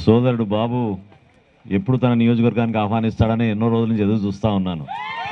సోదరుడు బాబు ఎప్పుడు తన నియోజకవర్గానికి ఆహ్వానిస్తాడని ఎన్నో రోజుల నుంచి ఎదురు చూస్తూ ఉన్నాను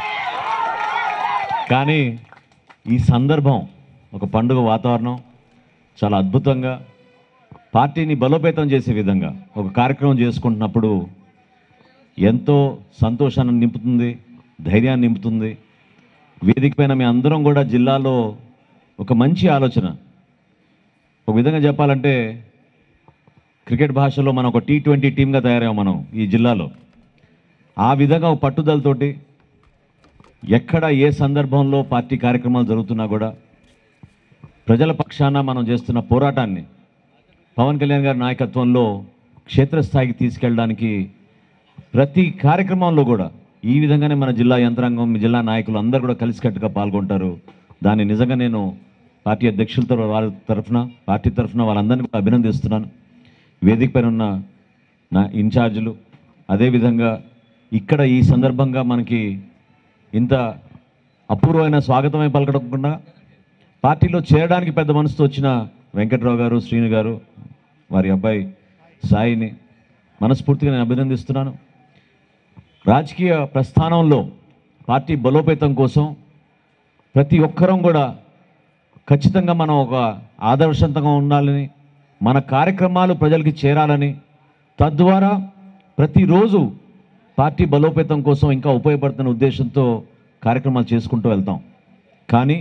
కానీ ఈ సందర్భం ఒక పండుగ వాతావరణం చాలా అద్భుతంగా పార్టీని బలోపేతం చేసే విధంగా ఒక కార్యక్రమం చేసుకుంటున్నప్పుడు ఎంతో సంతోషాన్ని నింపుతుంది ధైర్యాన్ని నింపుతుంది వేదిక పైన మీ అందరం కూడా జిల్లాలో ఒక మంచి ఆలోచన ఒక విధంగా చెప్పాలంటే క్రికెట్ భాషలో మనం ఒక టీ ట్వంటీ టీమ్గా తయారయ్యాం మనం ఈ జిల్లాలో ఆ విధంగా ఒక పట్టుదలతోటి ఎక్కడ ఏ సందర్భంలో పార్టీ కార్యక్రమాలు జరుగుతున్నా కూడా ప్రజల పక్షాన మనం చేస్తున్న పోరాటాన్ని పవన్ కళ్యాణ్ గారి నాయకత్వంలో క్షేత్రస్థాయికి తీసుకెళ్ళడానికి ప్రతి కార్యక్రమంలో కూడా ఈ విధంగానే మన జిల్లా యంత్రాంగం మీ జిల్లా నాయకులు అందరూ కూడా కలిసికట్టుగా పాల్గొంటారు దాన్ని నిజంగా నేను పార్టీ అధ్యక్షులతో వాళ్ళ తరఫున పార్టీ తరఫున వాళ్ళందరినీ కూడా అభినందిస్తున్నాను వేదిక పైన ఉన్న నా ఇన్ఛార్జీలు అదేవిధంగా ఇక్కడ ఈ సందర్భంగా మనకి ఇంత అపూర్వమైన స్వాగతమే పలకడకుండా పార్టీలో చేరడానికి పెద్ద మనసుతో వచ్చిన వెంకట్రావు గారు శ్రీను గారు వారి అబ్బాయి సాయిని మనస్ఫూర్తిగా నేను అభినందిస్తున్నాను రాజకీయ ప్రస్థానంలో పార్టీ బలోపేతం కోసం ప్రతి ఒక్కరం కూడా ఖచ్చితంగా మనం ఒక ఆదర్శంతంగా ఉండాలని మన కార్యక్రమాలు ప్రజలకి చేరాలని తద్వారా ప్రతిరోజు పార్టీ బలోపేతం కోసం ఇంకా ఉపయోగపడుతున్న ఉద్దేశంతో కార్యక్రమాలు చేసుకుంటూ వెళ్తాం కానీ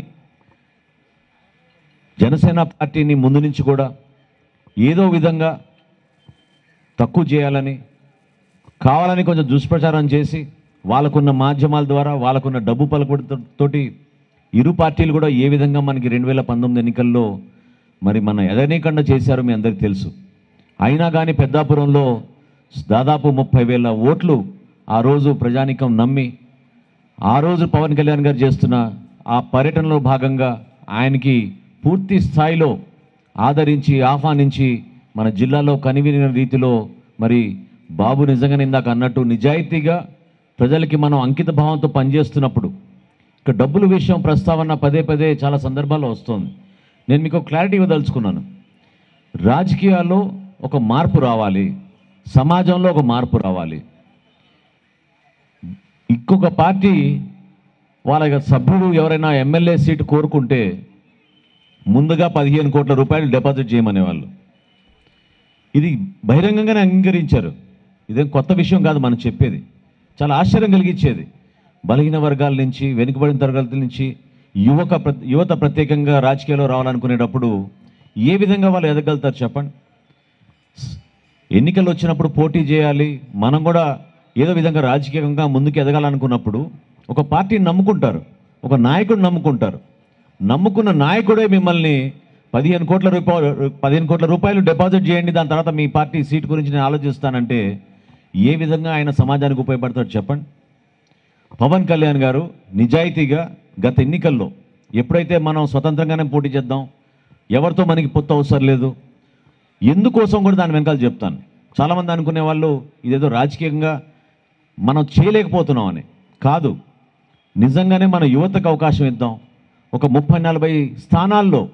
జనసేన పార్టీని ముందు నుంచి కూడా ఏదో విధంగా తక్కువ చేయాలని కావాలని కొంచెం దుష్ప్రచారం చేసి వాళ్ళకున్న మాధ్యమాల ద్వారా వాళ్ళకున్న డబ్బు పలుకుడుతోటి ఇరు పార్టీలు కూడా ఏ విధంగా మనకి రెండు వేల పంతొమ్మిది ఎన్నికల్లో మరి మన ఎదనీకండ చేశారో మీ అందరికీ తెలుసు అయినా కానీ పెద్దాపురంలో దాదాపు ముప్పై వేల ఓట్లు ఆ రోజు ప్రజానికం నమ్మి ఆ రోజు పవన్ కళ్యాణ్ గారు చేస్తున్న ఆ పర్యటనలో భాగంగా ఆయనకి పూర్తి స్థాయిలో ఆదరించి ఆహ్వానించి మన జిల్లాలో కనివిన రీతిలో మరి బాబు నిజంగానే ఇందాక అన్నట్టు నిజాయితీగా ప్రజలకి మనం అంకిత భావంతో పనిచేస్తున్నప్పుడు ఇక డబ్బుల విషయం ప్రస్తావన పదే పదే చాలా సందర్భాల్లో వస్తుంది నేను మీకు ఒక క్లారిటీ ఇవ్వదలుచుకున్నాను రాజకీయాల్లో ఒక మార్పు రావాలి సమాజంలో ఒక మార్పు రావాలి ఇంకొక పార్టీ వాళ్ళ యొక్క సభ్యుడు ఎవరైనా ఎమ్మెల్యే సీటు కోరుకుంటే ముందుగా పదిహేను కోట్ల రూపాయలు డిపాజిట్ చేయమనేవాళ్ళు ఇది బహిరంగంగానే అంగీకరించారు ఇదేం కొత్త విషయం కాదు మనం చెప్పేది చాలా ఆశ్చర్యం కలిగించేది బలహీన వర్గాల నుంచి వెనుకబడిన తరగతుల నుంచి యువక ప్ర- యువత ప్రత్యేకంగా రాజకీయాల్లో రావాలనుకునేటప్పుడు ఏ విధంగా వాళ్ళు ఎదగలుగుతారు చెప్పండి ఎన్నికలు వచ్చినప్పుడు పోటీ చేయాలి మనం కూడా ఏదో విధంగా రాజకీయంగా ముందుకు ఎదగాలనుకున్నప్పుడు ఒక పార్టీని నమ్ముకుంటారు ఒక నాయకుడు నమ్ముకుంటారు నమ్ముకున్న నాయకుడే మిమ్మల్ని పదిహేను కోట్ల రూపాయలు పదిహేను కోట్ల రూపాయలు డిపాజిట్ చేయండి దాని తర్వాత మీ పార్టీ సీట్ గురించి నేను ఆలోచిస్తానంటే ఏ విధంగా ఆయన సమాజానికి ఉపయోగపడతాడు చెప్పండి పవన్ కళ్యాణ్ గారు నిజాయితీగా గత ఎన్నికల్లో ఎప్పుడైతే మనం స్వతంత్రంగానే పోటీ చేద్దాం ఎవరితో మనకి పొత్తు అవసరం లేదు ఎందుకోసం కూడా దాని వెనకాల చెప్తాను చాలామంది అనుకునే వాళ్ళు ఇదేదో రాజకీయంగా మనం చేయలేకపోతున్నామని కాదు నిజంగానే మన యువతకు అవకాశం ఇద్దాం ఒక ముప్పై నలభై స్థానాల్లో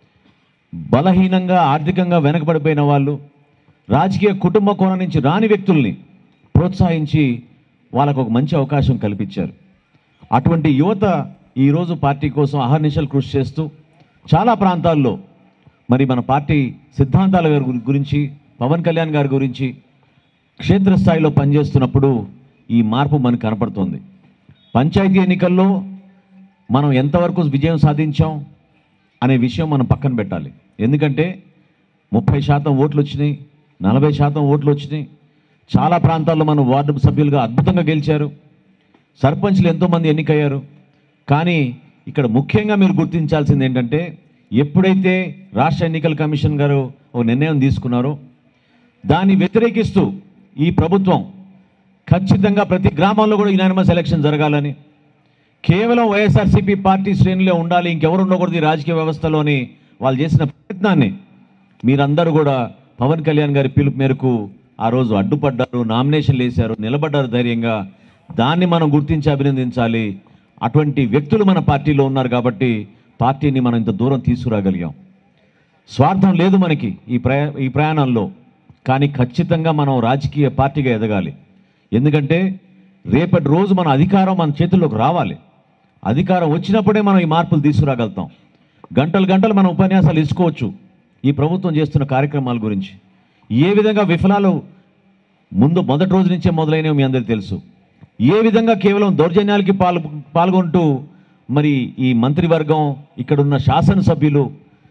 బలహీనంగా ఆర్థికంగా వెనకబడిపోయిన వాళ్ళు రాజకీయ కుటుంబ కోణం నుంచి రాని వ్యక్తుల్ని ప్రోత్సహించి వాళ్ళకు ఒక మంచి అవకాశం కల్పించారు అటువంటి యువత ఈరోజు పార్టీ కోసం అహర్నిశలు కృషి చేస్తూ చాలా ప్రాంతాల్లో మరి మన పార్టీ సిద్ధాంతాల గారి గురి- గురించి పవన్ కళ్యాణ్ గారి గురించి క్షేత్రస్థాయిలో పనిచేస్తున్నప్పుడు ఈ మార్పు మనకు కనపడుతోంది పంచాయతీ ఎన్నికల్లో మనం ఎంతవరకు విజయం సాధించాం అనే విషయం మనం పక్కన పెట్టాలి ఎందుకంటే ముప్పై శాతం ఓట్లు వచ్చినాయి నలభై శాతం ఓట్లు వచ్చినాయి చాలా ప్రాంతాల్లో మనం వార్డు సభ్యులుగా అద్భుతంగా గెలిచారు సర్పంచ్లు ఎంతోమంది ఎన్నికయ్యారు కానీ ఇక్కడ ముఖ్యంగా మీరు గుర్తించాల్సింది ఏంటంటే ఎప్పుడైతే రాష్ట్ర ఎన్నికల కమిషన్ గారు ఒక నిర్ణయం తీసుకున్నారో దాన్ని వ్యతిరేకిస్తూ ఈ ప్రభుత్వం ఖచ్చితంగా ప్రతి గ్రామంలో కూడా యునానిమస్ ఎలక్షన్ జరగాలని కేవలం వైఎస్ఆర్సీపీ పార్టీ శ్రేణిలో ఉండాలి ఇంకెవరు ఉండకూడదు ఈ రాజకీయ వ్యవస్థలోని వాళ్ళు చేసిన ప్రయత్నాన్ని మీరందరూ కూడా పవన్ కళ్యాణ్ గారి పిలుపు మేరకు ఆ రోజు అడ్డుపడ్డారు నామినేషన్లు వేశారు నిలబడ్డారు ధైర్యంగా దాన్ని మనం గుర్తించి అభినందించాలి అటువంటి వ్యక్తులు మన పార్టీలో ఉన్నారు కాబట్టి పార్టీని మనం ఇంత దూరం తీసుకురాగలిగాం స్వార్థం లేదు మనకి ఈ ప్రయా ఈ ప్రయాణంలో కానీ ఖచ్చితంగా మనం రాజకీయ పార్టీగా ఎదగాలి ఎందుకంటే రేపటి రోజు మన అధికారం మన చేతుల్లోకి రావాలి అధికారం వచ్చినప్పుడే మనం ఈ మార్పులు తీసుకురాగలుగుతాం గంటలు గంటలు మనం ఉపన్యాసాలు ఇసుకోవచ్చు ఈ ప్రభుత్వం చేస్తున్న కార్యక్రమాల గురించి ఏ విధంగా విఫలాలు ముందు మొదటి రోజు నుంచే మొదలైనవి మీ అందరికీ తెలుసు ఏ విధంగా కేవలం దౌర్జన్యాలకి పాల్ పాల్గొంటూ మరి ఈ మంత్రివర్గం ఇక్కడున్న శాసనసభ్యులు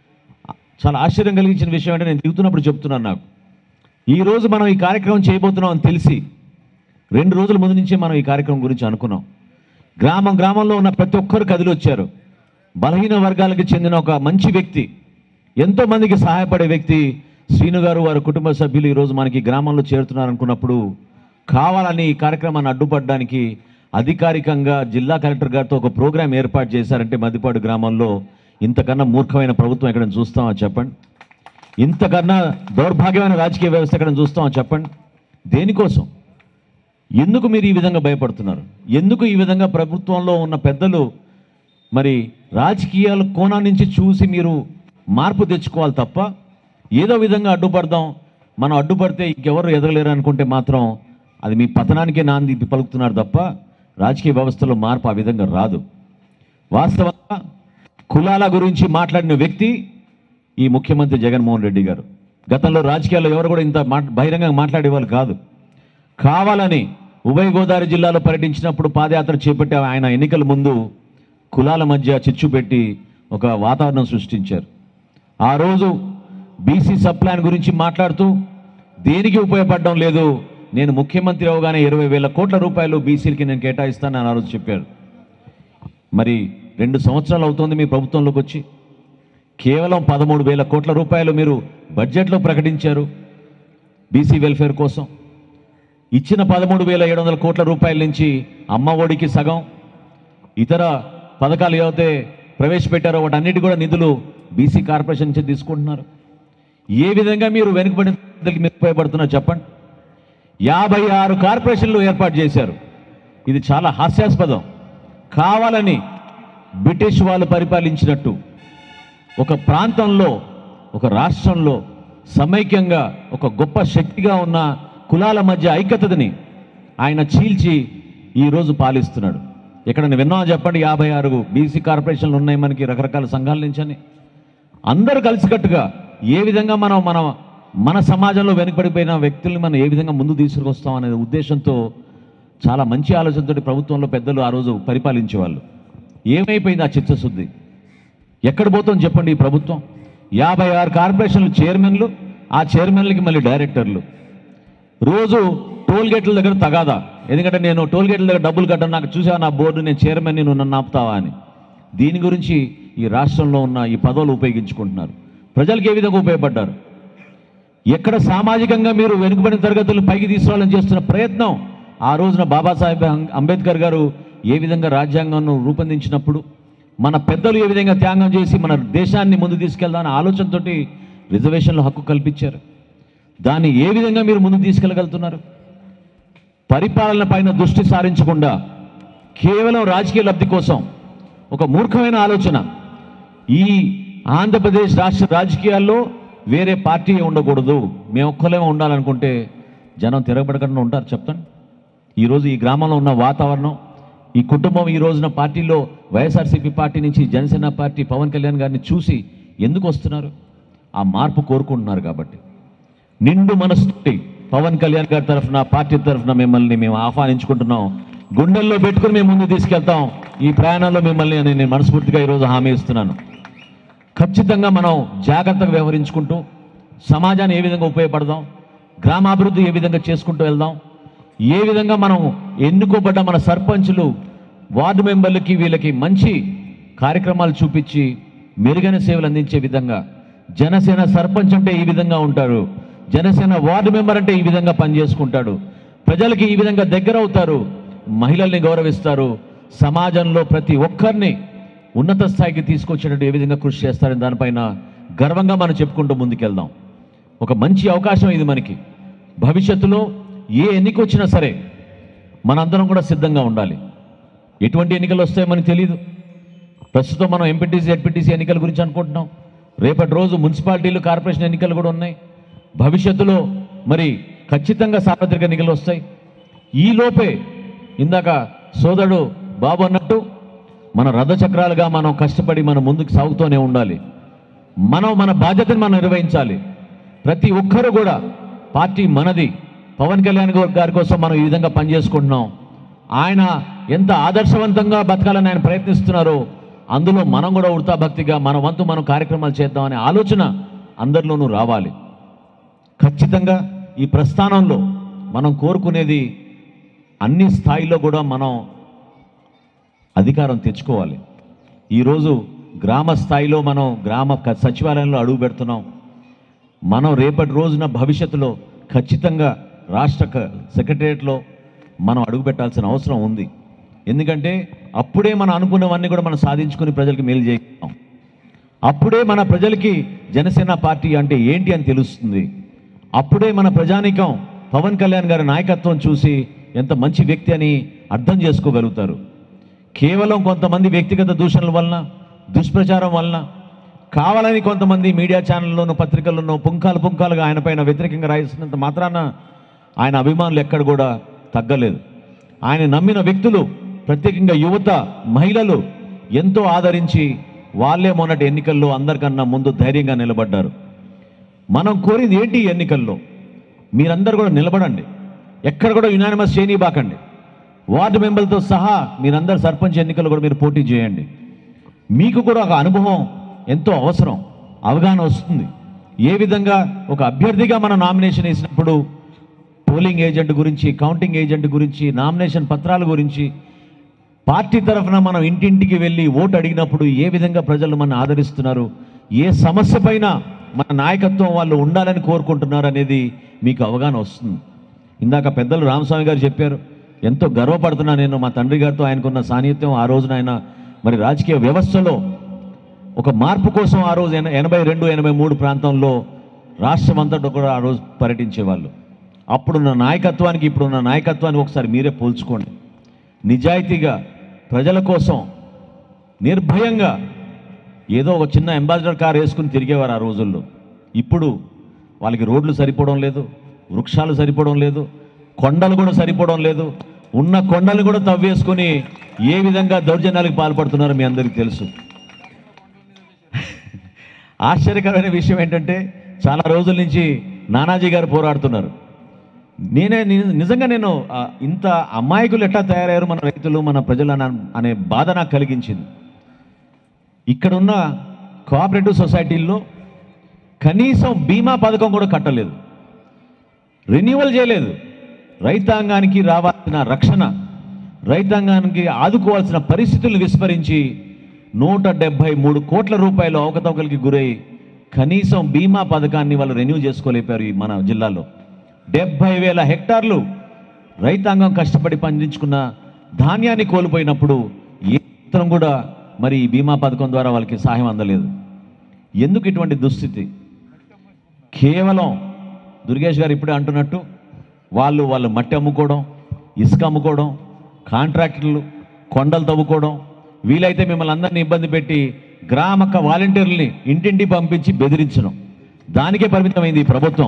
చాలా ఆశ్చర్యం కలిగించిన విషయం అంటే నేను దిగుతున్నప్పుడు చెప్తున్నాను నాకు ఈ రోజు మనం ఈ కార్యక్రమం చేయబోతున్నాం అని తెలిసి రెండు రోజుల ముందు నుంచే మనం ఈ కార్యక్రమం గురించి అనుకున్నాం గ్రామం గ్రామంలో ఉన్న ప్రతి ఒక్కరు కదిలి వచ్చారు బలహీన వర్గాలకు చెందిన ఒక మంచి వ్యక్తి ఎంతో మందికి సహాయపడే వ్యక్తి శ్రీను గారు వారి కుటుంబ సభ్యులు ఈరోజు మనకి గ్రామంలో చేరుతున్నారు అనుకున్నప్పుడు కావాలని ఈ కార్యక్రమాన్ని అడ్డుపడడానికి అధికారికంగా జిల్లా కలెక్టర్ గారితో ఒక ప్రోగ్రాం ఏర్పాటు చేశారంటే మద్దిపాడు గ్రామంలో ఇంతకన్నా మూర్ఖమైన ప్రభుత్వం ఎక్కడ చూస్తామా చెప్పండి ఇంతకన్నా దౌర్భాగ్యమైన రాజకీయ వ్యవస్థ ఎక్కడ చూస్తామా చెప్పండి దేనికోసం ఎందుకు మీరు ఈ విధంగా భయపడుతున్నారు ఎందుకు ఈ విధంగా ప్రభుత్వంలో ఉన్న పెద్దలు మరి రాజకీయాల కోణం నుంచి చూసి మీరు మార్పు తెచ్చుకోవాలి తప్ప ఏదో విధంగా అడ్డుపడదాం మనం అడ్డుపడితే ఇంకెవరు ఎదగలేరు అనుకుంటే మాత్రం అది మీ పతనానికే నాంది పలుకుతున్నారు తప్ప రాజకీయ వ్యవస్థలో మార్పు ఆ విధంగా రాదు వాస్తవంగా కులాల గురించి మాట్లాడిన వ్యక్తి ఈ ముఖ్యమంత్రి జగన్మోహన్ రెడ్డి గారు గతంలో రాజకీయాల్లో ఎవరు కూడా ఇంత మా బహిరంగంగా మాట్లాడేవాళ్ళు కాదు కావాలని ఉభయ గోదావరి జిల్లాలో పర్యటించినప్పుడు పాదయాత్ర చేపట్టి ఆయన ఎన్నికల ముందు కులాల మధ్య చిచ్చు పెట్టి ఒక వాతావరణం సృష్టించారు ఆ రోజు బీసీ సబ్ ప్లాన్ గురించి మాట్లాడుతూ దేనికి ఉపయోగపడడం లేదు నేను ముఖ్యమంత్రి అవగానే ఇరవై వేల కోట్ల రూపాయలు బీసీలకి నేను కేటాయిస్తానని ఆ రోజు చెప్పారు మరి రెండు సంవత్సరాలు అవుతోంది మీ ప్రభుత్వంలోకి వచ్చి కేవలం పదమూడు వేల కోట్ల రూపాయలు మీరు బడ్జెట్లో ప్రకటించారు బీసీ వెల్ఫేర్ కోసం ఇచ్చిన పదమూడు వేల ఏడు వందల కోట్ల రూపాయల నుంచి అమ్మ ఒడికి సగం ఇతర పథకాలు ఏవైతే ప్రవేశపెట్టారో వాటన్నిటి కూడా నిధులు బీసీ కార్పొరేషన్ నుంచి తీసుకుంటున్నారు ఏ విధంగా మీరు వెనుకబడిన ప్రజలకు మీరు ఉపయోగపడుతున్నారు చెప్పండి యాభై ఆరు కార్పొరేషన్లు ఏర్పాటు చేశారు ఇది చాలా హాస్యాస్పదం కావాలని బ్రిటిష్ వాళ్ళు పరిపాలించినట్టు ఒక ప్రాంతంలో ఒక రాష్ట్రంలో సమైక్యంగా ఒక గొప్ప శక్తిగా ఉన్న కులాల మధ్య ఐక్యతని ఆయన చీల్చి ఈరోజు పాలిస్తున్నాడు ఇక్కడ విన్నామా చెప్పండి యాభై ఆరు బీసీ కార్పొరేషన్లు ఉన్నాయి మనకి రకరకాల సంఘాల నుంచి అని అందరూ కలిసికట్టుగా ఏ విధంగా మనం మన మన సమాజంలో వెనుకబడిపోయిన వ్యక్తుల్ని మనం ఏ విధంగా ముందు తీసుకొస్తాం అనే ఉద్దేశంతో చాలా మంచి ఆలోచనతో ప్రభుత్వంలో పెద్దలు ఆ రోజు పరిపాలించేవాళ్ళు ఏమైపోయింది ఆ చిత్తశుద్ధి ఎక్కడ పోతాం చెప్పండి ఈ ప్రభుత్వం యాభై ఆరు కార్పొరేషన్లు చైర్మన్లు ఆ చైర్మన్లకి మళ్ళీ డైరెక్టర్లు రోజు టోల్ గేట్ల దగ్గర తగాదా ఎందుకంటే నేను టోల్ గేట్ల దగ్గర డబ్బులు కట్టను నాకు చూసా నా బోర్డు నేను చైర్మన్ నువ్వు నన్ను ఆపుతావా అని దీని గురించి ఈ రాష్ట్రంలో ఉన్న ఈ పదవులు ఉపయోగించుకుంటున్నారు ప్రజలకు ఏ విధంగా ఉపయోగపడ్డారు ఎక్కడ సామాజికంగా మీరు వెనుకబడిన తరగతులను పైకి తీసుకురావాలని చేస్తున్న ప్రయత్నం ఆ రోజున బాబాసాహెబ్ అం- అంబేద్కర్ గారు ఏ విధంగా రాజ్యాంగంను రూపొందించినప్పుడు మన పెద్దలు ఏ విధంగా త్యాగం చేసి మన దేశాన్ని ముందు తీసుకెళ్దామనే ఆలోచనతోటి రిజర్వేషన్లో హక్కు కల్పించారు దాన్ని ఏ విధంగా మీరు ముందు తీసుకెళ్ళగలుగుతున్నారు పరిపాలన పైన దృష్టి సారించకుండా కేవలం రాజకీయ లబ్ధి కోసం ఒక మూర్ఖమైన ఆలోచన ఈ ఆంధ్రప్రదేశ్ రాష్ట్ర రాజకీయాల్లో వేరే పార్టీ ఉండకూడదు మేము ఒక్కలేమో ఉండాలనుకుంటే జనం తిరగబడకుండా ఉంటారు చెప్తాను ఈరోజు ఈ గ్రామంలో ఉన్న వాతావరణం ఈ కుటుంబం ఈ రోజున పార్టీలో వైఎస్ఆర్సీపీ పార్టీ నుంచి జనసేన పార్టీ పవన్ కళ్యాణ్ గారిని చూసి ఎందుకు వస్తున్నారు ఆ మార్పు కోరుకుంటున్నారు కాబట్టి నిండు మనసుతోటి పవన్ కళ్యాణ్ గారి తరఫున పార్టీ తరఫున మిమ్మల్ని మేము ఆహ్వానించుకుంటున్నాం గుండెల్లో పెట్టుకుని మేము ముందు తీసుకెళ్తాం ఈ ప్రయాణంలో మిమ్మల్ని అని నేను మనస్ఫూర్తిగా ఈరోజు హామీ ఇస్తున్నాను ఖచ్చితంగా మనం జాగ్రత్తగా వ్యవహరించుకుంటూ సమాజాన్ని ఏ విధంగా ఉపయోగపడదాం గ్రామాభివృద్ధి ఏ విధంగా చేసుకుంటూ వెళ్దాం ఏ విధంగా మనం ఎన్నుకోబడ్డ మన సర్పంచులు వార్డు మెంబర్లకి వీళ్ళకి మంచి కార్యక్రమాలు చూపించి మెరుగైన సేవలు అందించే విధంగా జనసేన సర్పంచ్ అంటే ఈ విధంగా ఉంటారు జనసేన వార్డు మెంబర్ అంటే ఈ విధంగా పనిచేసుకుంటాడు ప్రజలకి ఈ విధంగా దగ్గర అవుతారు మహిళల్ని గౌరవిస్తారు సమాజంలో ప్రతి ఒక్కరిని ఉన్నత స్థాయికి తీసుకొచ్చేటట్టు ఏ విధంగా కృషి చేస్తారని దానిపైన గర్వంగా మనం చెప్పుకుంటూ ముందుకెళ్దాం ఒక మంచి అవకాశం ఇది మనకి భవిష్యత్తులో ఏ ఎన్నిక వచ్చినా సరే మనందరం కూడా సిద్ధంగా ఉండాలి ఎటువంటి ఎన్నికలు వస్తాయో మనకు తెలియదు ప్రస్తుతం మనం ఎంపీటీసీ ఎడ్పీటీసీ ఎన్నికల గురించి అనుకుంటున్నాం రేపటి రోజు మున్సిపాలిటీలు కార్పొరేషన్ ఎన్నికలు కూడా ఉన్నాయి భవిష్యత్తులో మరి ఖచ్చితంగా సార్వత్రిక ఎన్నికలు వస్తాయి ఈ లోపే ఇందాక సోదరుడు బాబు అన్నట్టు మన రథచక్రాలుగా మనం కష్టపడి మనం ముందుకు సాగుతూనే ఉండాలి మనం మన బాధ్యతను మనం నిర్వహించాలి ప్రతి ఒక్కరు కూడా పార్టీ మనది పవన్ కళ్యాణ్ గారి- గారి కోసం మనం ఈ విధంగా పనిచేసుకుంటున్నాం ఆయన ఎంత ఆదర్శవంతంగా బతకాలని ఆయన ప్రయత్నిస్తున్నారో అందులో మనం కూడా ఉడతా భక్తిగా మన వంతు మనం కార్యక్రమాలు చేద్దామనే ఆలోచన అందరిలోనూ రావాలి ఖచ్చితంగా ఈ ప్రస్థానంలో మనం కోరుకునేది అన్ని స్థాయిలో కూడా మనం అధికారం తెచ్చుకోవాలి ఈరోజు గ్రామ స్థాయిలో మనం గ్రామ క- సచివాలయంలో అడుగు పెడుతున్నాం మనం రేపటి రోజున భవిష్యత్తులో ఖచ్చితంగా రాష్ట్ర క- సెక్రటరియట్లో మనం అడుగు పెట్టాల్సిన అవసరం ఉంది ఎందుకంటే అప్పుడే మనం అనుకున్నవన్నీ కూడా మనం సాధించుకుని ప్రజలకు మేలు చేస్తాం అప్పుడే మన ప్రజలకి జనసేన పార్టీ అంటే ఏంటి అని తెలుస్తుంది అప్పుడే మన ప్రజానీకం పవన్ కళ్యాణ్ గారి నాయకత్వం చూసి ఎంత మంచి వ్యక్తి అని అర్థం చేసుకోగలుగుతారు కేవలం కొంతమంది వ్యక్తిగత దూషణల వలన దుష్ప్రచారం వలన కావాలని కొంతమంది మీడియా ఛానల్లోనూ పత్రికల్లోనూ పుంకాలు పుంకాలుగా ఆయన పైన వ్యతిరేకంగా రాయిస్తున్నంత మాత్రాన ఆయన అభిమానులు ఎక్కడ కూడా తగ్గలేదు ఆయన నమ్మిన వ్యక్తులు ప్రత్యేకంగా యువత మహిళలు ఎంతో ఆదరించి వాళ్ళే మొన్నటి ఎన్నికల్లో అందరికన్నా ముందు ధైర్యంగా నిలబడ్డారు మనం కోరింది ఏంటి ఈ ఎన్నికల్లో మీరందరూ కూడా నిలబడండి ఎక్కడ కూడా యునానిమస్ చేయనీబాకండి వార్డు మెంబర్లతో సహా మీరందరు సర్పంచ్ ఎన్నికలు కూడా మీరు పోటీ చేయండి మీకు కూడా ఒక అనుభవం ఎంతో అవసరం అవగాహన వస్తుంది ఏ విధంగా ఒక అభ్యర్థిగా మనం నామినేషన్ వేసినప్పుడు పోలింగ్ ఏజెంట్ గురించి కౌంటింగ్ ఏజెంట్ గురించి నామినేషన్ పత్రాల గురించి పార్టీ తరఫున మనం ఇంటింటికి వెళ్ళి ఓటు అడిగినప్పుడు ఏ విధంగా ప్రజలు మన ఆదరిస్తున్నారు ఏ సమస్య పైన మన నాయకత్వం వాళ్ళు ఉండాలని కోరుకుంటున్నారు అనేది మీకు అవగాహన వస్తుంది ఇందాక పెద్దలు రామస్వామి గారు చెప్పారు ఎంతో గర్వపడుతున్నా నేను మా తండ్రి గారితో ఆయనకున్న సాన్నిహిత్యం ఆ రోజున ఆయన మరి రాజకీయ వ్యవస్థలో ఒక మార్పు కోసం ఆ రోజు ఎన- ఎనభై రెండు ఎనభై మూడు ప్రాంతంలో రాష్ట్రం అంతటా కూడా ఆ రోజు పర్యటించేవాళ్ళు అప్పుడున్న నాయకత్వానికి ఇప్పుడున్న నాయకత్వానికి ఒకసారి మీరే పోల్చుకోండి నిజాయితీగా ప్రజల కోసం నిర్భయంగా ఏదో ఒక చిన్న అంబాసిడర్ కార్ వేసుకుని తిరిగేవారు ఆ రోజుల్లో ఇప్పుడు వాళ్ళకి రోడ్లు సరిపోవడం లేదు వృక్షాలు సరిపోవడం లేదు కొండలు కూడా సరిపోవడం లేదు ఉన్న కొండలు కూడా తవ్వేసుకుని ఏ విధంగా దౌర్జన్యాలకు పాల్పడుతున్నారో మీ అందరికీ తెలుసు ఆశ్చర్యకరమైన విషయం ఏంటంటే చాలా రోజుల నుంచి నానాజీ గారు పోరాడుతున్నారు నేనే ని- నిజంగా నేను ఆ, ఇంత అమాయకులు ఎట్లా తయారయ్యారు మన రైతులు మన ప్రజలు అన- అనే బాధ నాకు కలిగించింది ఇక్కడున్న కోఆపరేటివ్ సొసైటీల్లో కనీసం బీమా పథకం కూడా కట్టలేదు రెన్యువల్ చేయలేదు రైతాంగానికి రావాల్సిన రక్షణ రైతాంగానికి ఆదుకోవాల్సిన పరిస్థితులను విస్మరించి నూట డెబ్భై మూడు కోట్ల రూపాయలు అవకతవకలకి గురై కనీసం బీమా పథకాన్ని వాళ్ళు రెన్యూ చేసుకోలేపారు ఈ మన జిల్లాలో డెబ్భై వేల హెక్టార్లు రైతాంగం కష్టపడి పండించుకున్న ధాన్యాన్ని కోల్పోయినప్పుడు ఏ మాత్రం కూడా మరి ఈ బీమా పథకం ద్వారా వాళ్ళకి సహాయం అందలేదు ఎందుకు ఇటువంటి దుస్థితి కేవలం దుర్గేష్ గారు ఇప్పుడే అంటున్నట్టు వాళ్ళు వాళ్ళు మట్టి అమ్ముకోవడం ఇసుక అమ్ముకోవడం కాంట్రాక్టర్లు కొండలు తవ్వుకోవడం వీలైతే మిమ్మల్ని అందరినీ ఇబ్బంది పెట్టి గ్రామక వాలంటీర్లని ఇంటింటి పంపించి బెదిరించడం దానికే పరిమితమైంది ఈ ప్రభుత్వం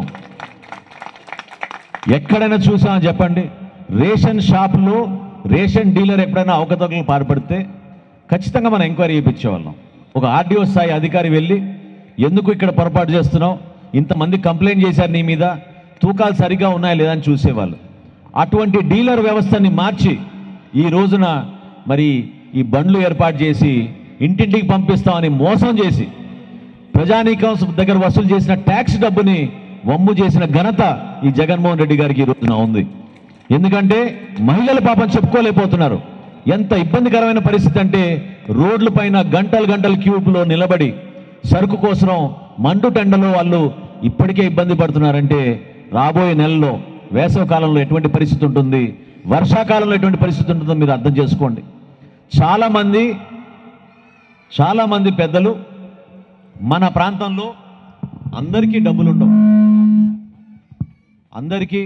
ఎక్కడైనా చూసామని చెప్పండి రేషన్ షాపులో రేషన్ డీలర్ ఎప్పుడైనా అవకతవకలు పాల్పడితే ఖచ్చితంగా మనం ఎంక్వైరీ చేయించేవాళ్ళం ఒక ఆర్డీఓ స్థాయి అధికారి వెళ్ళి ఎందుకు ఇక్కడ పొరపాటు చేస్తున్నావు ఇంతమంది కంప్లైంట్ చేశారు నీ మీద తూకాలు సరిగా ఉన్నాయా లేదా అని చూసేవాళ్ళు అటువంటి డీలర్ వ్యవస్థని మార్చి ఈ రోజున మరి ఈ బండ్లు ఏర్పాటు చేసి ఇంటింటికి పంపిస్తామని మోసం చేసి ప్రజానీకం దగ్గర వసూలు చేసిన ట్యాక్స్ డబ్బుని వమ్ము చేసిన ఘనత ఈ జగన్మోహన్ రెడ్డి గారికి ఈ రోజున ఉంది ఎందుకంటే మహిళలు పాపం చెప్పుకోలేకపోతున్నారు ఎంత ఇబ్బందికరమైన పరిస్థితి అంటే రోడ్ల పైన గంటలు గంటలు క్యూబ్లో నిలబడి సరుకు కోసం మండు టెండలో వాళ్ళు ఇప్పటికే ఇబ్బంది పడుతున్నారంటే రాబోయే నెలలో వేసవ కాలంలో ఎటువంటి పరిస్థితి ఉంటుంది వర్షాకాలంలో ఎటువంటి పరిస్థితి ఉంటుందో మీరు అర్థం చేసుకోండి చాలామంది చాలామంది పెద్దలు మన ప్రాంతంలో అందరికీ డబ్బులు ఉండవు అందరికీ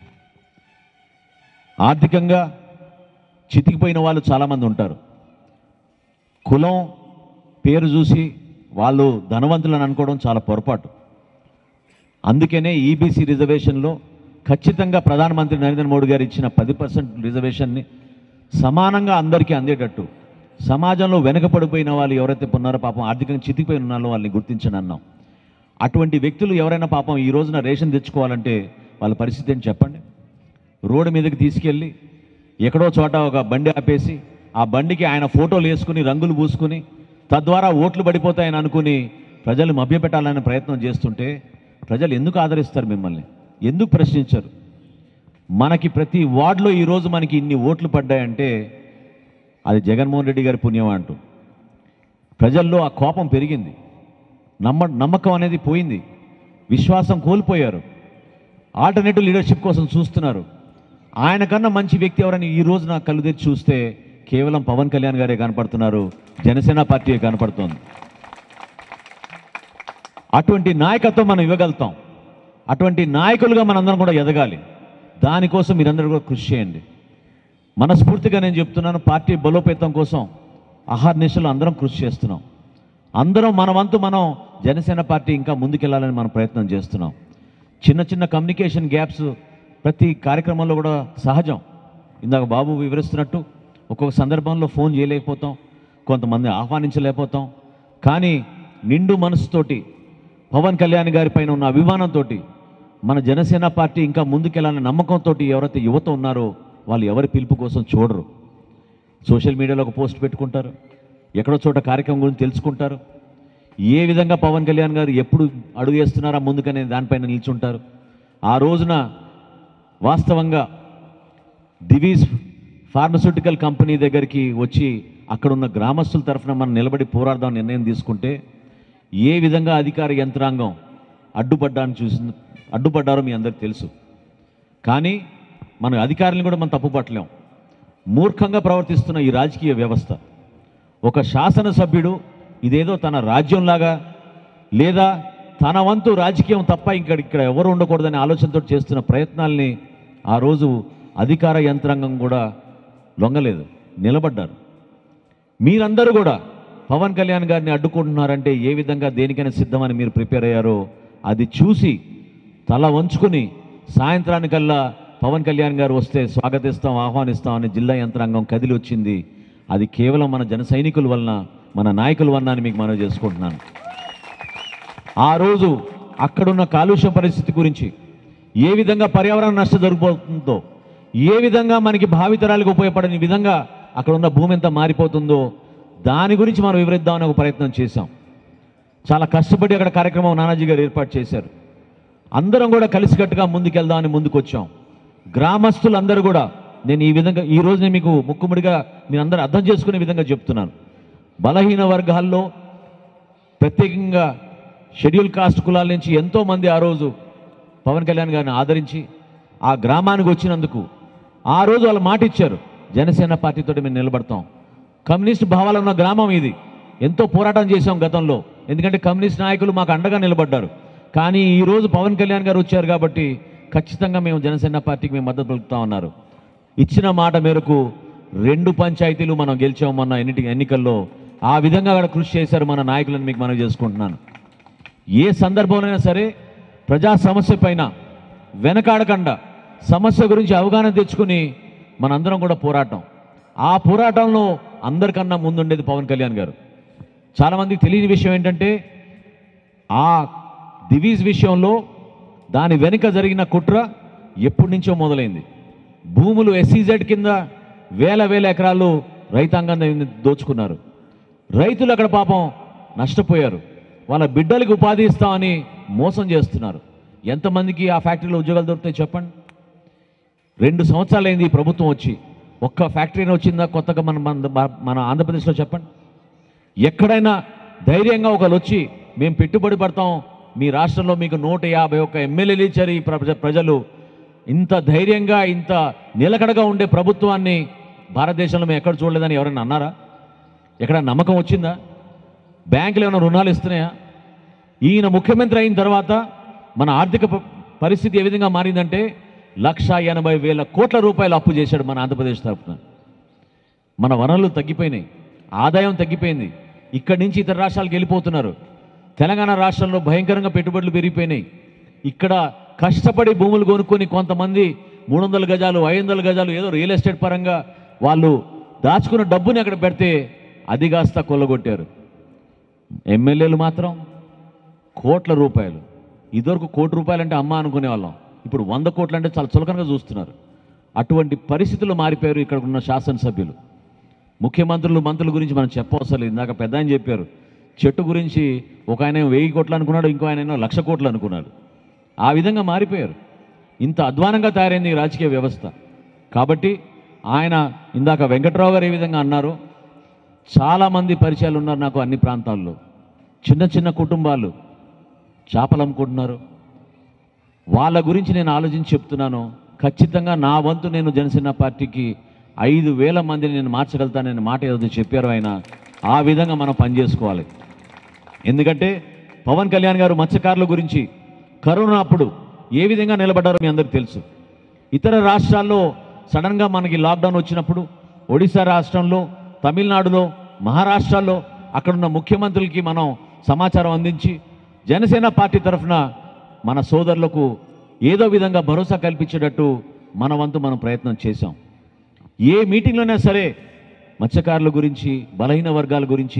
ఆర్థికంగా చితికిపోయిన వాళ్ళు చాలామంది ఉంటారు కులం పేరు చూసి వాళ్ళు ధనవంతులను అనుకోవడం చాలా పొరపాటు అందుకనే ఈబీసీ రిజర్వేషన్లో ఖచ్చితంగా ప్రధానమంత్రి నరేంద్ర మోడీ గారు ఇచ్చిన పది పర్సెంట్ రిజర్వేషన్ని సమానంగా అందరికీ అందేటట్టు సమాజంలో వెనకపడిపోయిన వాళ్ళు ఎవరైతే ఉన్నారో పాపం ఆర్థికంగా చితికిపోయి ఉన్నారో వాళ్ళని గుర్తించని అన్నాం అటువంటి వ్యక్తులు ఎవరైనా పాపం ఈ రోజున రేషన్ తెచ్చుకోవాలంటే వాళ్ళ పరిస్థితి ఏంటి చెప్పండి రోడ్డు మీదకి తీసుకెళ్ళి ఎక్కడో చోట ఒక బండి ఆపేసి ఆ బండికి ఆయన ఫోటోలు వేసుకుని రంగులు పూసుకుని తద్వారా ఓట్లు పడిపోతాయని అనుకుని ప్రజలు మభ్యపెట్టాలనే ప్రయత్నం చేస్తుంటే ప్రజలు ఎందుకు ఆదరిస్తారు మిమ్మల్ని ఎందుకు ప్రశ్నించరు మనకి ప్రతి వార్డులో ఈరోజు మనకి ఇన్ని ఓట్లు పడ్డాయంటే అది జగన్మోహన్ రెడ్డి గారి పుణ్యం అంటూ ప్రజల్లో ఆ కోపం పెరిగింది నమ్మ నమ్మకం అనేది పోయింది విశ్వాసం కోల్పోయారు ఆల్టర్నేటివ్ లీడర్షిప్ కోసం చూస్తున్నారు ఆయన కన్నా మంచి వ్యక్తి ఎవరని ఈ రోజు నాకు కళ్ళు తెరిచి చూస్తే కేవలం పవన్ కళ్యాణ్ గారే కనపడుతున్నారు జనసేన పార్టీ కనపడుతోంది అటువంటి నాయకత్వం మనం ఇవ్వగలుగుతాం అటువంటి నాయకులుగా మనందరం కూడా ఎదగాలి దానికోసం మీరందరూ కూడా కృషి చేయండి మనస్ఫూర్తిగా నేను చెప్తున్నాను పార్టీ బలోపేతం కోసం అహర్నిశలు అందరం కృషి చేస్తున్నాం అందరం మన వంతు మనం జనసేన పార్టీ ఇంకా ముందుకెళ్లాలని మనం ప్రయత్నం చేస్తున్నాం చిన్న చిన్న కమ్యూనికేషన్ గ్యాప్స్ ప్రతి కార్యక్రమంలో కూడా సహజం ఇందాక బాబు వివరిస్తున్నట్టు ఒక్కొక్క సందర్భంలో ఫోన్ చేయలేకపోతాం కొంతమంది ఆహ్వానించలేకపోతాం కానీ నిండు మనసుతోటి పవన్ కళ్యాణ్ గారి పైన ఉన్న అభిమానంతో మన జనసేన పార్టీ ఇంకా ముందుకెళ్ళాలనే నమ్మకంతో ఎవరైతే యువత ఉన్నారో వాళ్ళు ఎవరి పిలుపు కోసం చూడరు సోషల్ మీడియాలో ఒక పోస్ట్ పెట్టుకుంటారు ఎక్కడో చోట కార్యక్రమం గురించి తెలుసుకుంటారు ఏ విధంగా పవన్ కళ్యాణ్ గారు ఎప్పుడు అడుగు వేస్తున్నారా ముందుకనే దానిపైన నిల్చుంటారు ఆ రోజున వాస్తవంగా దివీస్ ఫార్మస్యూటికల్ కంపెనీ దగ్గరికి వచ్చి అక్కడున్న గ్రామస్తుల తరఫున మనం నిలబడి పోరాడదాం నిర్ణయం తీసుకుంటే ఏ విధంగా అధికార యంత్రాంగం అడ్డుపడ్డాన్ని చూసి అడ్డుపడ్డారో మీ అందరికి తెలుసు కానీ మన అధికారులను కూడా మనం తప్పుపట్టలేం మూర్ఖంగా ప్రవర్తిస్తున్న ఈ రాజకీయ వ్యవస్థ ఒక శాసనసభ్యుడు ఇదేదో తన రాజ్యంలాగా లేదా తన వంతు రాజకీయం తప్ప ఇక్కడ ఇక్కడ ఎవరు ఉండకూడదనే ఆలోచనతో చేస్తున్న ప్రయత్నాల్ని ఆ రోజు అధికార యంత్రాంగం కూడా లొంగలేదు నిలబడ్డారు మీరందరూ కూడా పవన్ కళ్యాణ్ గారిని అడ్డుకుంటున్నారంటే ఏ విధంగా దేనికైనా సిద్ధమని మీరు ప్రిపేర్ అయ్యారో అది చూసి తల వంచుకుని సాయంత్రానికల్లా పవన్ కళ్యాణ్ గారు వస్తే స్వాగతిస్తాం ఆహ్వానిస్తాం అని జిల్లా యంత్రాంగం కదిలి వచ్చింది అది కేవలం మన జన సైనికుల వలన మన నాయకుల వలన అని మీకు మనవి చేసుకుంటున్నాను ఆ రోజు అక్కడున్న కాలుష్య పరిస్థితి గురించి ఏ విధంగా పర్యావరణ నష్టం జరిగిపోతుందో ఏ విధంగా మనకి భావితరాలకు ఉపయోగపడని విధంగా అక్కడ ఉన్న భూమి ఎంత మారిపోతుందో దాని గురించి మనం వివరిద్దామని ఒక ప్రయత్నం చేశాం చాలా కష్టపడి అక్కడ కార్యక్రమం నానాజీ గారు ఏర్పాటు చేశారు అందరం కూడా కలిసికట్టుగా ముందుకెళ్దామని ముందుకు వచ్చాం గ్రామస్తులందరూ కూడా నేను ఈ విధంగా ఈ రోజు నేను మీకు ముక్కుముడిగా మీరు అందరూ అర్థం చేసుకునే విధంగా చెప్తున్నాను బలహీన వర్గాల్లో ప్రత్యేకంగా షెడ్యూల్ కాస్ట్ కులాల నుంచి ఎంతో మంది ఆ రోజు పవన్ కళ్యాణ్ గారిని ఆదరించి ఆ గ్రామానికి వచ్చినందుకు ఆ రోజు వాళ్ళు మాట ఇచ్చారు జనసేన పార్టీతో మేము నిలబడతాం కమ్యూనిస్ట్ భావాలు ఉన్న గ్రామం ఇది ఎంతో పోరాటం చేశాం గతంలో ఎందుకంటే కమ్యూనిస్ట్ నాయకులు మాకు అండగా నిలబడ్డారు కానీ ఈ రోజు పవన్ కళ్యాణ్ గారు వచ్చారు కాబట్టి ఖచ్చితంగా మేము జనసేన పార్టీకి మేము మద్దతు పలుకుతా ఉన్నారు ఇచ్చిన మాట మేరకు రెండు పంచాయతీలు మనం గెలిచాం మొన్న ఎన్నిటి ఎన్నికల్లో ఆ విధంగా అక్కడ కృషి చేశారు మన నాయకులను మీకు మనం చేసుకుంటున్నాను ఏ సందర్భంలోనైనా సరే ప్రజా సమస్య పైన వెనకాడకుండా సమస్య గురించి అవగాహన తెచ్చుకుని మనందరం కూడా పోరాటం ఆ పోరాటంలో అందరికన్నా ముందుండేది పవన్ కళ్యాణ్ గారు చాలామందికి తెలియని విషయం ఏంటంటే ఆ దివీస్ విషయంలో దాని వెనుక జరిగిన కుట్ర ఎప్పటి నుంచో మొదలైంది భూములు ఎస్సీజెడ్ కింద వేల వేల ఎకరాలు రైతాంగాన్ని దోచుకున్నారు రైతులు అక్కడ పాపం నష్టపోయారు వాళ్ళ బిడ్డలకు ఉపాధి ఇస్తామని మోసం చేస్తున్నారు ఎంతమందికి ఆ ఫ్యాక్టరీలో ఉద్యోగాలు దొరుకుతాయి చెప్పండి రెండు సంవత్సరాలు అయింది ఈ ప్రభుత్వం వచ్చి ఒక్క ఫ్యాక్టరీని వచ్చిందా కొత్తగా మన మన మన ఆంధ్రప్రదేశ్లో చెప్పండి ఎక్కడైనా ధైర్యంగా ఒకరు వచ్చి మేము పెట్టుబడి పడతాం మీ రాష్ట్రంలో మీకు నూట యాభై ఒక్క ఎమ్మెల్యేలు ఇచ్చారు ఈ ప్రజ- ప్రజలు ఇంత ధైర్యంగా ఇంత నిలకడగా ఉండే ప్రభుత్వాన్ని భారతదేశంలో మేము ఎక్కడ చూడలేదని ఎవరైనా అన్నారా ఎక్కడ నమ్మకం వచ్చిందా బ్యాంకులు ఏమైనా రుణాలు ఇస్తున్నాయా ఈయన ముఖ్యమంత్రి అయిన తర్వాత మన ఆర్థిక ప- పరిస్థితి ఏ విధంగా మారిందంటే లక్ష ఎనభై వేల కోట్ల రూపాయలు అప్పు చేశాడు మన ఆంధ్రప్రదేశ్ తరఫున మన వనరులు తగ్గిపోయినాయి ఆదాయం తగ్గిపోయింది ఇక్కడి నుంచి ఇతర రాష్ట్రాలకు వెళ్ళిపోతున్నారు తెలంగాణ రాష్ట్రంలో భయంకరంగా పెట్టుబడులు పెరిగిపోయినాయి ఇక్కడ కష్టపడి భూములు కొనుక్కొని కొంతమంది మూడు వందల గజాలు ఐదు వందల గజాలు ఏదో రియల్ ఎస్టేట్ పరంగా వాళ్ళు దాచుకున్న డబ్బుని అక్కడ పెడితే అది కాస్త కొల్లగొట్టారు ఎమ్మెల్యేలు మాత్రం కోట్ల రూపాయలు ఇదివరకు కోటి రూపాయలు అంటే అమ్మ అనుకునే వాళ్ళం ఇప్పుడు వంద కోట్లు అంటే చాలా చులకనగా చూస్తున్నారు అటువంటి పరిస్థితులు మారిపోయారు ఇక్కడ ఉన్న శాసనసభ్యులు ముఖ్యమంత్రులు మంత్రుల గురించి మనం చెప్పవసరం లేదు ఇందాక పెద్ద ఆయన చెప్పారు చెట్టు గురించి ఒక ఆయన ఏమో వెయ్యి కోట్లు అనుకున్నాడు ఇంకో ఆయన ఏమో లక్ష కోట్లు అనుకున్నాడు ఆ విధంగా మారిపోయారు ఇంత అధ్వానంగా తయారైంది ఈ రాజకీయ వ్యవస్థ కాబట్టి ఆయన ఇందాక వెంకట్రావు గారు ఏ విధంగా అన్నారో చాలామంది పరిచయాలు ఉన్నారు నాకు అన్ని ప్రాంతాల్లో చిన్న చిన్న కుటుంబాలు చేపలు అమ్ముకుంటున్నారు వాళ్ళ గురించి నేను ఆలోచించి చెప్తున్నాను ఖచ్చితంగా నా వంతు నేను జనసేన పార్టీకి ఐదు వేల మందిని నేను మార్చగలుగుతానని మాట ఏదైతే చెప్పారో ఆయన ఆ విధంగా మనం పనిచేసుకోవాలి ఎందుకంటే పవన్ కళ్యాణ్ గారు మత్స్యకారుల గురించి కరోనా అప్పుడు ఏ విధంగా నిలబడ్డారో మీ అందరికీ తెలుసు ఇతర రాష్ట్రాల్లో సడన్గా మనకి లాక్డౌన్ వచ్చినప్పుడు ఒడిశా రాష్ట్రంలో తమిళనాడులో మహారాష్ట్రలో అక్కడున్న ముఖ్యమంత్రులకి మనం సమాచారం అందించి జనసేన పార్టీ తరఫున మన సోదరులకు ఏదో విధంగా భరోసా కల్పించేటట్టు మన వంతు మనం ప్రయత్నం చేశాం ఏ మీటింగ్లోనే సరే మత్స్యకారుల గురించి బలహీన వర్గాల గురించి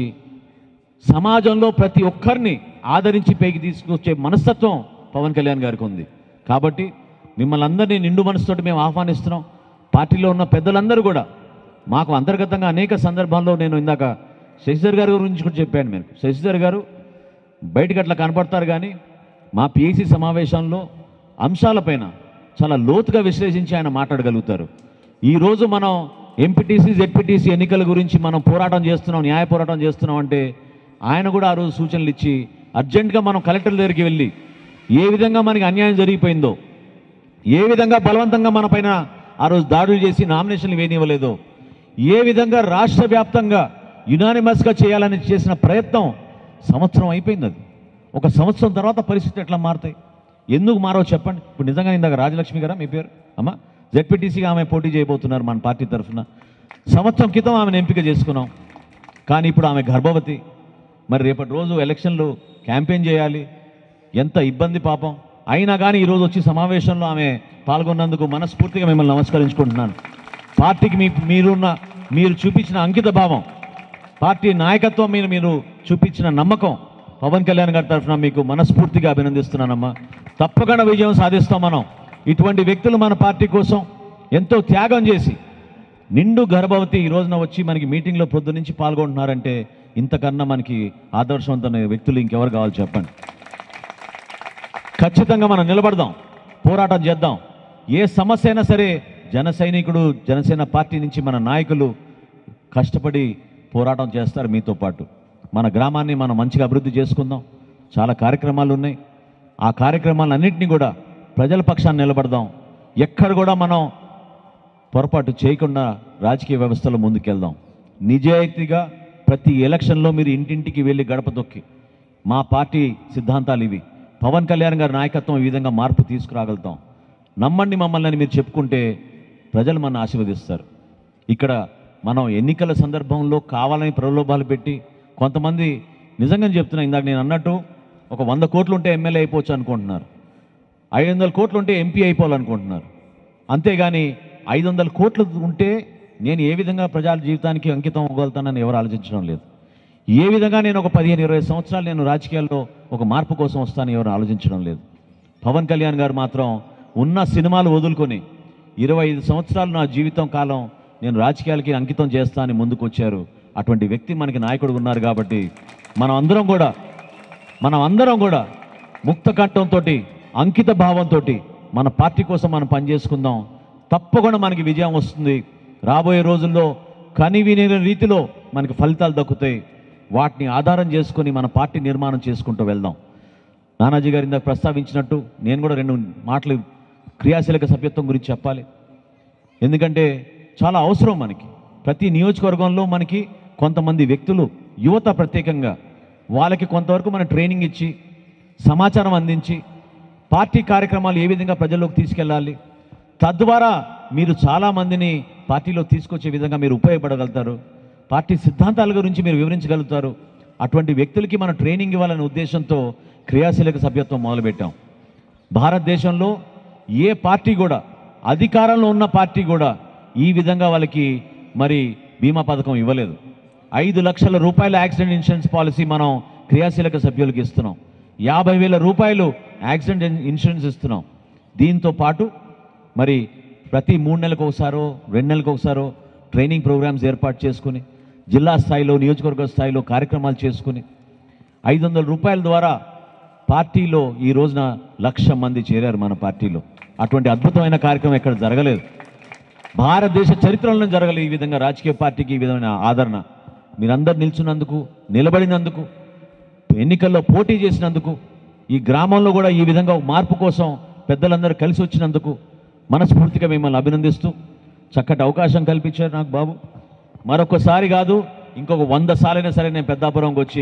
సమాజంలో ప్రతి ఒక్కరిని ఆదరించి పైకి తీసుకొచ్చే మనస్తత్వం పవన్ కళ్యాణ్ గారికి ఉంది కాబట్టి మిమ్మల్ని అందరినీ నిండు మనసుతోటి మేము ఆహ్వానిస్తున్నాం పార్టీలో ఉన్న పెద్దలందరూ కూడా మాకు అంతర్గతంగా అనేక సందర్భాల్లో నేను ఇందాక శశిధర్ గారి గురించి కూడా చెప్పాను మీకు శశిధర్ గారు బయటకు అట్లా కనపడతారు కానీ మా పిఎసి సమావేశంలో అంశాలపైన చాలా లోతుగా విశ్లేషించి ఆయన మాట్లాడగలుగుతారు ఈరోజు మనం ఎంపీటీసీ జెడ్పీటీసీ ఎన్నికల గురించి మనం పోరాటం చేస్తున్నాం న్యాయ పోరాటం చేస్తున్నాం అంటే ఆయన కూడా ఆ రోజు సూచనలు ఇచ్చి అర్జెంటుగా మనం కలెక్టర్ దగ్గరికి వెళ్ళి ఏ విధంగా మనకి అన్యాయం జరిగిపోయిందో ఏ విధంగా బలవంతంగా మన పైన ఆ రోజు దాడులు చేసి నామినేషన్లు వేయనివ్వలేదో ఏ విధంగా రాష్ట్ర వ్యాప్తంగా యునానిమస్గా చేయాలని చేసిన ప్రయత్నం సంవత్సరం అయిపోయింది అది ఒక సంవత్సరం తర్వాత పరిస్థితి ఎట్లా మారుతాయి ఎందుకు మారో చెప్పండి ఇప్పుడు నిజంగా ఇందాక రాజలక్ష్మి గారా మీ పేరు అమ్మ జెడ్పీటీసీగా ఆమె పోటీ చేయబోతున్నారు మన పార్టీ తరఫున సంవత్సరం క్రితం ఆమెను ఎంపిక చేసుకున్నాం కానీ ఇప్పుడు ఆమె గర్భవతి మరి రేపటి రోజు ఎలక్షన్లు క్యాంపెయిన్ చేయాలి ఎంత ఇబ్బంది పాపం అయినా కానీ ఈరోజు వచ్చి సమావేశంలో ఆమె పాల్గొన్నందుకు మనస్ఫూర్తిగా మిమ్మల్ని నమస్కరించుకుంటున్నాను పార్టీకి మీ మీరున్న మీరు చూపించిన అంకిత భావం పార్టీ నాయకత్వం మీద మీరు చూపించిన నమ్మకం పవన్ కళ్యాణ్ గారి తరఫున మీకు మనస్ఫూర్తిగా అభినందిస్తున్నానమ్మా తప్పకుండా విజయం సాధిస్తాం మనం ఇటువంటి వ్యక్తులు మన పార్టీ కోసం ఎంతో త్యాగం చేసి నిండు గర్భవతి ఈ రోజున వచ్చి మనకి మీటింగ్లో పొద్దు నుంచి పాల్గొంటున్నారంటే ఇంతకన్నా మనకి ఆదర్శవంతమైన వ్యక్తులు ఇంకెవరు కావాలి చెప్పండి ఖచ్చితంగా మనం నిలబడదాం పోరాటం చేద్దాం ఏ సమస్య అయినా సరే జన సైనికుడు జనసేన పార్టీ నుంచి మన నాయకులు కష్టపడి పోరాటం చేస్తారు మీతో పాటు మన గ్రామాన్ని మనం మంచిగా అభివృద్ధి చేసుకుందాం చాలా కార్యక్రమాలు ఉన్నాయి ఆ కార్యక్రమాలన్నింటినీ కూడా ప్రజల పక్షాన్ని నిలబడదాం ఎక్కడ కూడా మనం పొరపాటు చేయకుండా రాజకీయ వ్యవస్థలో ముందుకెళ్దాం నిజాయితీగా ప్రతి ఎలక్షన్లో మీరు ఇంటింటికి వెళ్ళి గడప తొక్కి మా పార్టీ సిద్ధాంతాలు ఇవి పవన్ కళ్యాణ్ గారి నాయకత్వం ఈ విధంగా మార్పు తీసుకురాగలుగుతాం నమ్మండి మమ్మల్ని అని మీరు చెప్పుకుంటే ప్రజలు మన ఆశీర్వదిస్తారు ఇక్కడ మనం ఎన్నికల సందర్భంలో కావాలని ప్రలోభాలు పెట్టి కొంతమంది నిజంగా చెప్తున్నా ఇందాక నేను అన్నట్టు ఒక వంద కోట్లు ఉంటే ఎమ్మెల్యే అయిపోవచ్చు అనుకుంటున్నారు ఐదు వందల కోట్లు ఉంటే ఎంపీ అయిపోవాలనుకుంటున్నారు అంతేగాని ఐదు వందల కోట్లు ఉంటే నేను ఏ విధంగా ప్రజల జీవితానికి అంకితం అవ్వగలుగుతానని ఎవరు ఆలోచించడం లేదు ఏ విధంగా నేను ఒక పదిహేను ఇరవై సంవత్సరాలు నేను రాజకీయాల్లో ఒక మార్పు కోసం వస్తానని ఎవరు ఆలోచించడం లేదు పవన్ కళ్యాణ్ గారు మాత్రం ఉన్న సినిమాలు వదులుకొని ఇరవై ఐదు సంవత్సరాలు నా జీవితం కాలం నేను రాజకీయాలకి అంకితం చేస్తా అని ముందుకు వచ్చారు అటువంటి వ్యక్తి మనకి నాయకుడు ఉన్నారు కాబట్టి మనం అందరం కూడా మనం అందరం కూడా ముక్త కంఠంతో అంకిత భావంతో మన పార్టీ కోసం మనం పనిచేసుకుందాం తప్పకుండా మనకి విజయం వస్తుంది రాబోయే రోజుల్లో కనివిని రీతిలో మనకి ఫలితాలు దక్కుతాయి వాటిని ఆధారం చేసుకొని మన పార్టీ నిర్మాణం చేసుకుంటూ వెళ్దాం నానాజీ గారు ఇందాక ప్రస్తావించినట్టు నేను కూడా రెండు మాటలు క్రియాశీలక సభ్యత్వం గురించి చెప్పాలి ఎందుకంటే చాలా అవసరం మనకి ప్రతి నియోజకవర్గంలో మనకి కొంతమంది వ్యక్తులు యువత ప్రత్యేకంగా వాళ్ళకి కొంతవరకు మన ట్రైనింగ్ ఇచ్చి సమాచారం అందించి పార్టీ కార్యక్రమాలు ఏ విధంగా ప్రజల్లోకి తీసుకెళ్ళాలి తద్వారా మీరు చాలామందిని పార్టీలో తీసుకొచ్చే విధంగా మీరు ఉపయోగపడగలుగుతారు పార్టీ సిద్ధాంతాల గురించి మీరు వివరించగలుగుతారు అటువంటి వ్యక్తులకి మనం ట్రైనింగ్ ఇవ్వాలనే ఉద్దేశంతో క్రియాశీలక సభ్యత్వం మొదలుపెట్టాం భారతదేశంలో ఏ పార్టీ కూడా అధికారంలో ఉన్న పార్టీ కూడా ఈ విధంగా వాళ్ళకి మరి బీమా పథకం ఇవ్వలేదు ఐదు లక్షల రూపాయల యాక్సిడెంట్ ఇన్సూరెన్స్ పాలసీ మనం క్రియాశీలక సభ్యులకు ఇస్తున్నాం యాభై వేల రూపాయలు యాక్సిడెంట్ ఇన్- ఇన్సూరెన్స్ ఇస్తున్నాం దీంతో పాటు మరి ప్రతి మూడు నెలలకు ఒకసారో రెండు నెలలకు ఒకసారో ట్రైనింగ్ ప్రోగ్రామ్స్ ఏర్పాటు చేసుకుని జిల్లా స్థాయిలో నియోజకవర్గ స్థాయిలో కార్యక్రమాలు చేసుకుని ఐదు వందల రూపాయల ద్వారా పార్టీలో ఈ రోజున లక్ష మంది చేరారు మన పార్టీలో అటువంటి అద్భుతమైన కార్యక్రమం ఎక్కడ జరగలేదు భారతదేశ చరిత్రలో జరగలేదు ఈ విధంగా రాజకీయ పార్టీకి ఈ విధమైన ఆదరణ మీరందరు నిల్చున్నందుకు నిలబడినందుకు ఎన్నికల్లో పోటీ చేసినందుకు ఈ గ్రామంలో కూడా ఈ విధంగా ఒక మార్పు కోసం పెద్దలందరూ కలిసి వచ్చినందుకు మనస్ఫూర్తిగా మిమ్మల్ని అభినందిస్తూ చక్కటి అవకాశం కల్పించారు నాకు బాబు మరొకసారి కాదు ఇంకొక వంద సార్లైనా సరే నేను పెద్దాపురంకి వచ్చి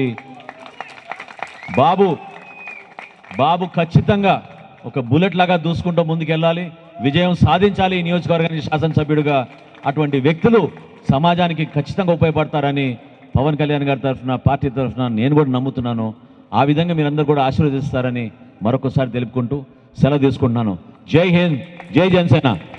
బాబు బాబు ఖచ్చితంగా ఒక బుల్లెట్ లాగా దూసుకుంటూ ముందుకెళ్ళాలి విజయం సాధించాలి ఈ నియోజకవర్గానికి శాసనసభ్యుడిగా అటువంటి వ్యక్తులు సమాజానికి ఖచ్చితంగా ఉపయోగపడతారని పవన్ కళ్యాణ్ గారి తరఫున పార్టీ తరఫున నేను కూడా నమ్ముతున్నాను ఆ విధంగా మీరందరూ కూడా ఆశీర్వదిస్తారని మరొకసారి తెలుపుకుంటూ సెలవు తీసుకుంటున్నాను జై హింద్ జై జనసేన